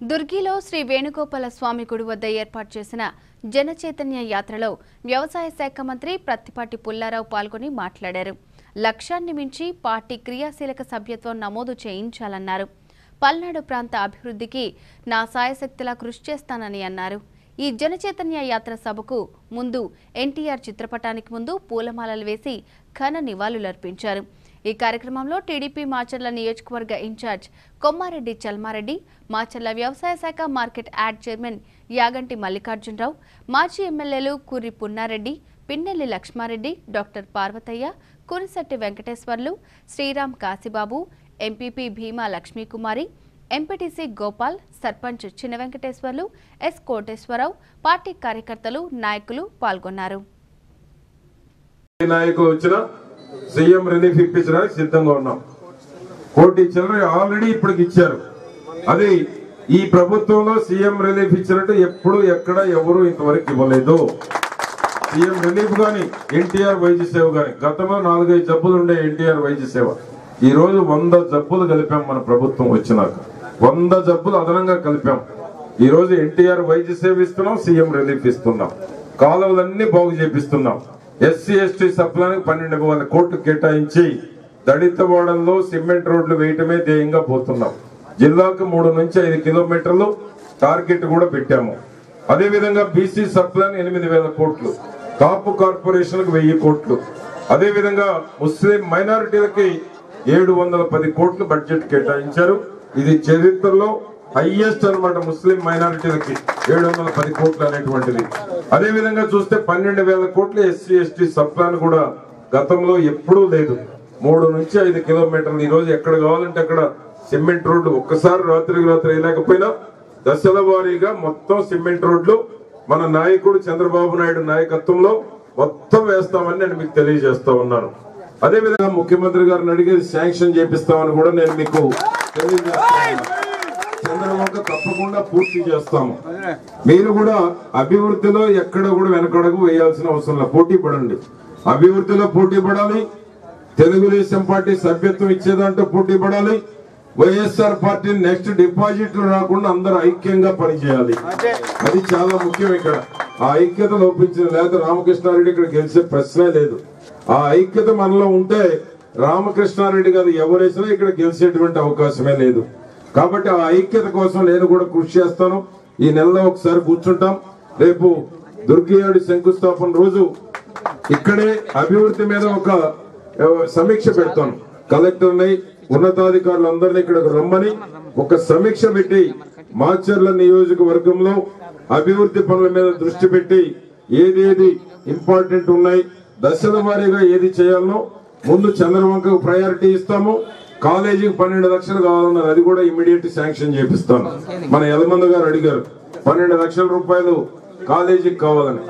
దుర్గిలో శ్రీ వేణుగోపాల స్వామి గుడి వద్ద ఏర్పాటు చేసిన జనచైతన్య యాత్రలో వ్యవసాయ శాఖ మంత్రి ప్రత్తిపాటి పుల్లారావు పాల్గొని మాట్లాడారు లక్ష్యాన్ని మించి పార్టీ క్రియాశీలక సభ్యత్వం నమోదు చేయించాలన్నారు పల్నాడు ప్రాంత అభివృద్ధికి నా సాయశక్తిలా కృషి చేస్తానని అన్నారు ఈ జనచైతన్య యాత్ర సభకు ముందు ఎన్టీఆర్ చిత్రపటానికి ముందు పూలమాలలు వేసి ఘన నివాళులర్పించారు ఈ కార్యక్రమంలో టీడీపీ మాచర్ల నియోజకవర్గ ఇన్ఛార్జ్ కొమ్మారెడ్డి చల్మారెడ్డి మాచర్ల వ్యవసాయ శాఖ market yard chairman Yaganti Mallikarjunarao మాజీ ఎమ్మెల్యేలు Kurri Punnareddy Pinnelli Lakshmareddy doctor Parvathaiah Kurisetti Venkateswarlu Sriram Kasibabu MPP Bhima Lakshmikumari MPTC Gopal sarpanch Chinna Venkateswarlu yes Koteswararao party కార్యకర్తలు నాయకులు పాల్గొన్నారు ఏ నాయకులు వచ్చినా సీఎం రిలీఫ్ ఇప్పించడానికి సిద్ధంగా ఉన్నాం కోటి చిల్లర ఆల్రెడీ ఇప్పటికి ఇచ్చారు అది ఈ ప్రభుత్వంలో సీఎం రిలీఫ్ ఇచ్చినట్టు ఎప్పుడు ఎక్కడ ఎవరు ఇంతవరకు ఇవ్వలేదు సీఎం రిలీఫ్ గాని ఎన్టీఆర్ వైద్య సేవ గాని గతంలో నాలుగైదు జబ్బులు ఉండే ఎన్టీఆర్ వైద్య సేవ ఈ రోజు వంద జబ్బులు కలిపాం మన ప్రభుత్వం వచ్చినాక వంద జబ్బులు అదనంగా కలిపాం ఈ రోజు ఎన్టీఆర్ వైద్య సేవ ఇస్తున్నాం సీఎం రిలీఫ్ ఇస్తున్నాం కాలువలన్నీ బాగు చేపిస్తున్నాం ఎస్సీ ఎస్టీ సప్లానికి పన్నెండు వందల కోట్లు కేటాయించి దళిత వాడల్లో సిమెంట్ రోడ్లు వేయటమే ధ్యేయంగా పోతున్నాం జిల్లాకు మూడు నుంచి ఐదు కిలోమీటర్లు టార్గెట్ కూడా పెట్టాము అదే విధంగా బీసీ సప్లాన్ ఎనిమిది వేల కోట్లు కాపు కార్పొరేషన్ వెయ్యి కోట్లు అదే విధంగా ముస్లిం మైనారిటీలకి ఏడు వందల పది కోట్లు బడ్జెట్ కేటాయించారు ఇది చరిత్రలో హైయెస్ట్ అన్నమాట ముస్లిం మైనారిటీలకి ఏడు వందల పది కోట్లు అనేటువంటిది అదే విధంగా చూస్తే పన్నెండు వేల కోట్లు ఎస్సీ ఎస్టీ సప్లాన్ కూడా గతంలో ఎప్పుడూ లేదు మూడు నుంచి ఐదు కిలోమీటర్లు ఈ రోజు ఎక్కడ కావాలంటే అక్కడ సిమెంట్ రోడ్లు ఒక్కసారి రాత్రికి రాత్రి వేయలేకపోయినా దశల వారీగా మొత్తం సిమెంట్ రోడ్లు మన నాయకుడు చంద్రబాబు నాయుడు నాయకత్వంలో మొత్తం వేస్తామని నేను మీకు తెలియజేస్తా ఉన్నాను అదే విధంగా ముఖ్యమంత్రి గారిని అడిగేది శాంక్షన్ చేపిస్తామని కూడా నేను మీకు తెలియజేస్తాను చంద్రబాబు తప్పకుండా పూర్తి చేస్తాము మీరు కూడా అభివృద్ధిలో ఎక్కడ కూడా వెనకడుగు వేయాల్సిన అవసరం లేదు పోటీ పడండి అభివృద్ధిలో పోటీ పడాలి తెలుగుదేశం పార్టీ సభ్యత్వం ఇచ్చేదంటూ పోటీ పడాలి వైఎస్ఆర్ పార్టీ నెక్స్ట్ డిపాజిట్లు రాకుండా అందరూ ఐక్యంగా పనిచేయాలి అది చాలా ముఖ్యం ఇక్కడ ఆ ఐక్యత లోపించింది లేదా రామకృష్ణారెడ్డి ఇక్కడ గెలిచే ప్రశ్నే లేదు ఆ ఐక్యత మనలో ఉంటే రామకృష్ణారెడ్డి గారు ఎవరేసినా ఇక్కడ గెలిచేటువంటి అవకాశమే లేదు కాబట్టి ఆ ఐక్యత కోసం నేను కూడా కృషి చేస్తాను ఈ నెలలో ఒకసారి కూర్చుంటాం రేపు దుర్గియాడి శంకుస్థాపన రోజు ఇక్కడే అభివృద్ధి మీద ఒక ఆ, సమీక్ష పెడతాను కలెక్టర్ని ఉన్నతాధికారులు అందరినీ ఇక్కడకు రమ్మని ఒక సమీక్ష పెట్టి మాచర్ల నియోజకవర్గంలో అభివృద్ధి పనుల మీద దృష్టి పెట్టి ఏదేది ఇంపార్టెంట్ ఉన్నాయి దశల వారీగా ఏది చేయాలనో ముందు చంద్రబాబుకు ప్రయారిటీ ఇస్తాము కాలేజీకి పన్నెండు లక్షలు కావాలన్నారు అది కూడా ఇమీడియట్ శాంక్షన్ చేపిస్తాను మన యలమంద గారు అడిగారు పన్నెండు లక్షల రూపాయలు కాలేజీకి కావాలని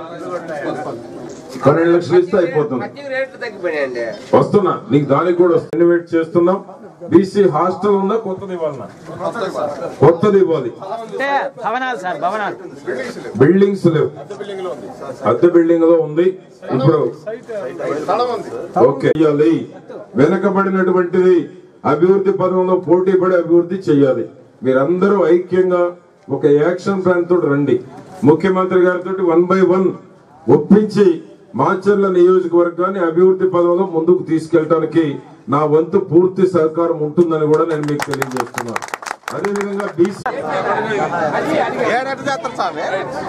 పన్నెండు లక్షలు ఇస్తే అయిపోతుంది మట్టికి రేట్లు తగ్గిపోయాయండి వస్తున్నా నీకు దానికి కూడా ఇన్వైట్ చేస్తున్నాం బీసీ హాస్టల్ ఉందా కొత్తది ఇవ్వాలన్నా కొత్తది ఇవ్వాలి అంటే భవనాలు సార్ భవనాలు బిల్డింగ్స్ లేవు అద్దె బిల్డింగ్ లో ఉంది ఇప్పుడు ఓకే చెయ్యాలి వెనకబడినటువంటిది అభివృద్ధి పదంలో పోటీ పడి అభివృద్ధి చేయాలి మీరందరూ ఐక్యంగా ఒక యాక్షన్ ప్లాన్ తోటి రండి ముఖ్యమంత్రి గారితో వన్ బై వన్ ఒప్పించి మాచర్ల నియోజకవర్గాన్ని అభివృద్ధి పదంలో ముందుకు తీసుకెళ్ళడానికి నా వంతు పూర్తి సహకారం ఉంటుందని కూడా నేను మీకు తెలియజేస్తున్నాను అదేవిధంగా బీసీ ఏడట్టు చేస్తారు స్వామి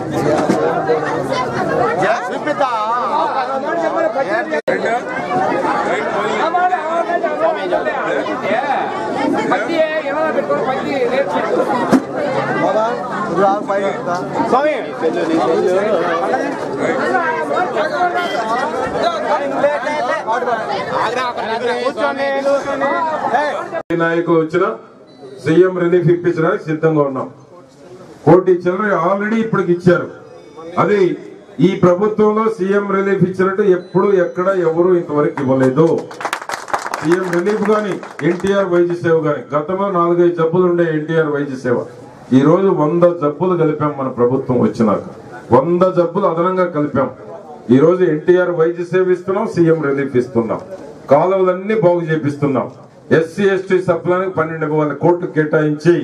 చూపిద్దా స్వామి కూర్చోండి ఏ నాయకులు వచ్చినా సీఎం రిలీఫ్ ఇప్పించడానికి సిద్ధంగా ఉన్నాం కోటి చిల్లర ఆల్రెడీ ఇప్పటికి ఇచ్చారు అది ఈ ప్రభుత్వంలో సీఎం రిలీఫ్ ఇచ్చినట్టు ఎప్పుడు ఎక్కడ ఎవరు ఇంతవరకు ఇవ్వలేదు సీఎం రిలీఫ్ గాని ఎన్టీఆర్ వైద్య సేవ గాని గతంలో నాలుగైదు జబ్బులు ఉండే ఎన్టీఆర్ వైద్య సేవ ఈ రోజు వంద జబ్బులు కలిపాం మన ప్రభుత్వం వచ్చినాక వంద జబ్బులు అదనంగా కలిపాం ఈ రోజు ఎన్టీఆర్ వైద్య సేవ ఇస్తున్నాం సీఎం రిలీఫ్ ఇస్తున్నాం కాలువలన్నీ బాగు చేపిస్తున్నాం ఎస్సీ ఎస్టీ సప్లానికి పన్నెండు వందల కోట్లు కేటాయించి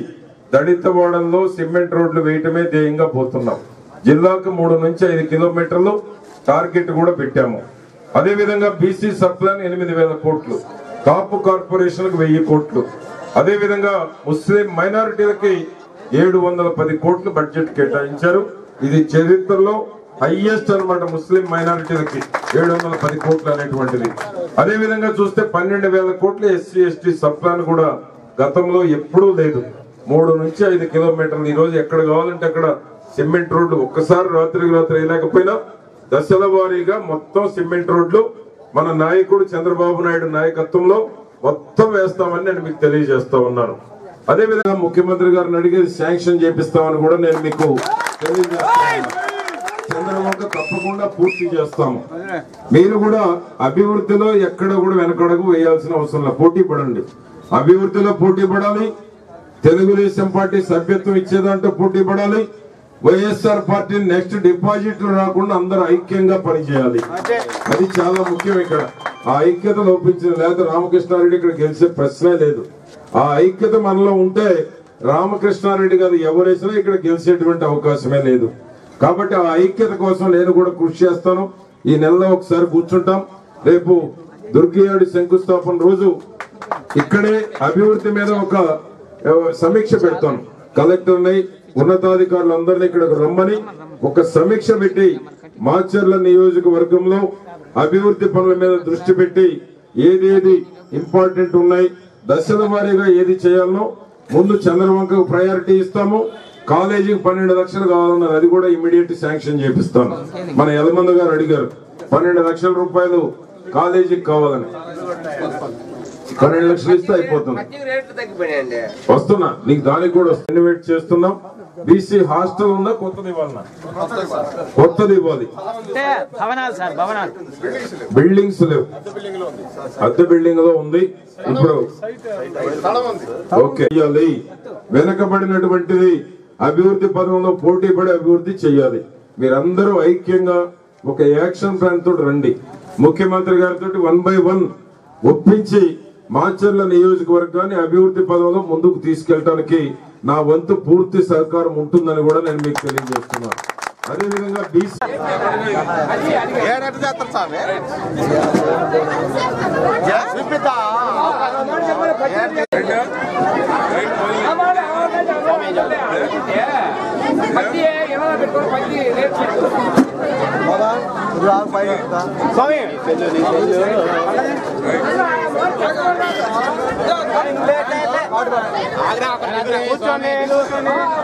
దళితవాడల్లో సిమెంట్ రోడ్లు వేయటమే ధ్యేయంగా పోతున్నాం జిల్లాకు మూడు నుంచి ఐదు కిలోమీటర్లు టార్గెట్ కూడా పెట్టాము అదే విధంగా బీసీ సప్లాన్ ఎనిమిది వేల కోట్లు కాపు కార్పొరేషన్లకు వెయ్యి కోట్లు అదే విధంగా ముస్లిం మైనారిటీలకి ఏడు వందల పది కోట్లు బడ్జెట్ కేటాయించారు ఇది చరిత్రలో హైయెస్ట్ అన్నమాట ముస్లిం మైనారిటీలకి ఏడు వందల పది కోట్లు అనేటువంటిది అదే విధంగా చూస్తే పన్నెండు వేల కోట్లు ఎస్సీ ఎస్టీ సప్లాన్ కూడా గతంలో ఎప్పుడూ లేదు మూడు నుంచి ఐదు కిలోమీటర్లు ఈ రోజు ఎక్కడ కావాలంటే అక్కడ సిమెంట్ రోడ్లు ఒక్కసారి రాత్రికి రాత్రి వేయలేకపోయినా దశల వారీగా మొత్తం సిమెంట్ రోడ్లు మన నాయకుడు చంద్రబాబు నాయుడు నాయకత్వంలో మొత్తం వేస్తామని నేను మీకు తెలియజేస్తా ఉన్నాను అదే విధంగా ముఖ్యమంత్రి గారిని అడిగేది శాంక్షన్ చేపిస్తామని కూడా నేను మీకు తెలియజేస్తాను చంద్రబాబు తప్పకుండా పూర్తి చేస్తాము మీరు కూడా అభివృద్ధిలో ఎక్కడ కూడా వెనకడుగు వేయాల్సిన అవసరం లేదు పోటీ పడండి అభివృద్ధిలో పోటీ పడాలి తెలుగుదేశం పార్టీ సభ్యత్వం ఇచ్చేదంటూ పోటీ పడాలి వైఎస్ఆర్ పార్టీ నెక్స్ట్ డిపాజిట్లు రాకుండా అందరూ ఐక్యంగా పనిచేయాలి అది చాలా ముఖ్యం ఇక్కడ ఆ ఐక్యత లోపించింది లేదా రామకృష్ణారెడ్డి ఇక్కడ గెలిచే ప్రశ్నే లేదు ఆ ఐక్యత మనలో ఉంటే రామకృష్ణారెడ్డి గారు ఎవరేసినా ఇక్కడ గెలిచేటువంటి అవకాశమే లేదు కాబట్టి ఆ ఐక్యత కోసం నేను కూడా కృషి చేస్తాను ఈ నెలలో ఒకసారి కూర్చుంటాం రేపు దుర్గియాడి శంకుస్థాపన రోజు ఇక్కడే అభివృద్ధి మీద ఒక ఆ, సమీక్ష పెడతాను కలెక్టర్ని ఉన్నతాధికారులు అందరినీ ఇక్కడికి రమ్మని ఒక సమీక్ష పెట్టి మాచర్ల నియోజకవర్గంలో అభివృద్ధి పనుల మీద దృష్టి పెట్టి ఏదేది ఇంపార్టెంట్ ఉన్నాయి దశల వారీగా ఏది చేయాలనో ముందు చంద్రవంకకు ప్రయారిటీ ఇస్తాము కాలేజీకి పన్నెండు లక్షలు కావాలన్నారు అది కూడా ఇమీడియట్ శాంక్షన్ చేపిస్తాను మన యలమంద గారు అడిగారు పన్నెండు లక్షల రూపాయలు కాలేజీకి కావాలని పన్నెండు లక్షలు ఇస్తే అయిపోతుంది మధ్య రేట్లు తగ్గిపోయాయండి వస్తున్నా నీకు దానికి కూడా రెనోవేట్ చేస్తున్నాం బీసీ హాస్టల్ ఉందా కొత్తది ఇవ్వాలన్నా కొత్తది ఇవ్వాలి అంటే భవనాలు సార్ భవనాలు బిల్డింగ్స్ లేవు అద్దె బిల్డింగ్ లో ఉంది ఇప్పుడు ఓకే చెయ్యాలి వెనకబడినటువంటిది అభివృద్ధి పదంలో పోటీ పడి అభివృద్ధి చేయాలి మీరందరూ ఐక్యంగా ఒక యాక్షన్ ప్లాన్ తోటి రండి ముఖ్యమంత్రి గారితో వన్ బై వన్ ఒప్పించి మాచర్ల నియోజకవర్గాన్ని అభివృద్ధి పదంలో ముందుకు తీసుకెళ్ళడానికి నా వంతు పూర్తి సహకారం ఉంటుందని కూడా నేను మీకు తెలియజేస్తున్నాను అదేవిధంగా బీసీ ఏడట చేస్తారు స్వామి చూపిద్దా స్వామి కూర్చోండి